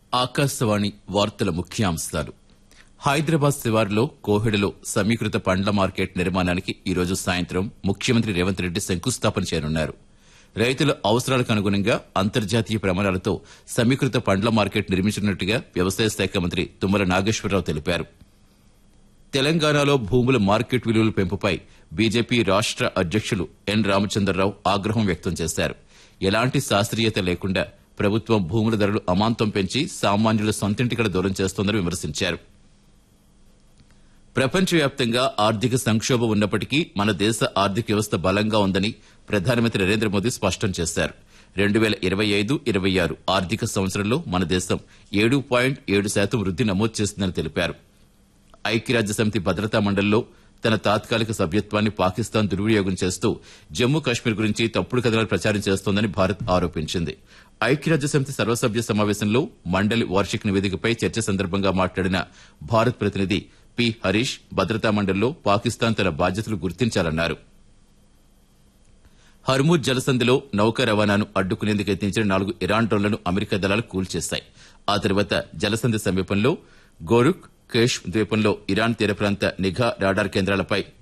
ఆకాశవాణి వార్తల ముఖ్యాంశాలు హైదరాబాద్ శివారులో కోహెడలో సమీకృత పండ్ల మార్కెట్ నిర్మాణానికి ఈరోజు సాయంత్రం ముఖ్యమంత్రి రేవంత్ రెడ్డి శంకుస్థాపన చేయనున్నారు రైతుల అవసరాలకు అనుగుణంగా అంతర్జాతీయ ప్రమాణాలతో సమీకృత పండ్ల మార్కెట్ నిర్మించనున్నట్టుగా వ్యవసాయ శాఖ మంత్రి తుమ్మల నాగేశ్వరరావు తెలిపారు తెలంగాణలో భూముల మార్కెట్ విలువల పెంపుపై బీజేపీ రాష్ట అధ్యక్షులు ఎన్ రామచంద్రరావు ఆగ్రహం వ్యక్తం చేశారు ఎలాంటి శాస్త్రీయత లేకుండా ప్రభుత్వం భూముల ధరలు అమాంతం పెంచి సామాన్యుల సొంతింటికల దూరం చేస్తోందని విమర్శించారు ప్రపంచవ్యాప్తంగా ఆర్థిక సంక్షోభం ఉన్నప్పటికీ మన దేశ ఆర్థిక వ్యవస్థ బలంగా ఉందని ప్రధానమంత్రి నరేంద్ర మోదీ స్పష్టం చేశారు రెండు వేల ఇరవై ఐదు ఇరవై ఆరు ఆర్థిక సంవత్సరంలో మన దేశం ఏడు పాయింట్ ఏడు శాతం వృద్ది నమోదు చేసిందని తెలిపారు ఐక్యరాజ్య సమితి భద్రతా మండలిలో తన తాత్కాలిక సభ్యత్వాన్ని పాకిస్తాన్ దుర్వినియోగం చేస్తూ జమ్మూ కాశ్మీర్ గురించి తప్పుడు కథనాలు ప్రచారం చేస్తోందని భారత్ ఆరోపించింది ఐక్యరాజ్య సమితి సర్వసభ్య సమావేశంలో మండలి వార్షిక నివేదికపై చర్చ సందర్భంగా మాట్లాడిన భారత్ ప్రతినిధి పి హరీష్ భద్రతా మండలిలో పాకిస్తాన్ తన బాధ్యతలు గుర్తించాలన్నారు హర్మూజ్ జలసంధిలో నౌక రవాణాను అడ్డుకునేందుకు యత్నించిన నాలుగు ఇరాన్ డ్రోన్లను అమెరికా దళాలు కూల్చేశాయి ఆ తర్వాత జలసంధి సమీపంలో గోరుక్ కేష్ ద్వీపంలో ఇరాన్ తీర ప్రాంత నిఘా రాడార్ కేంద్రాలపై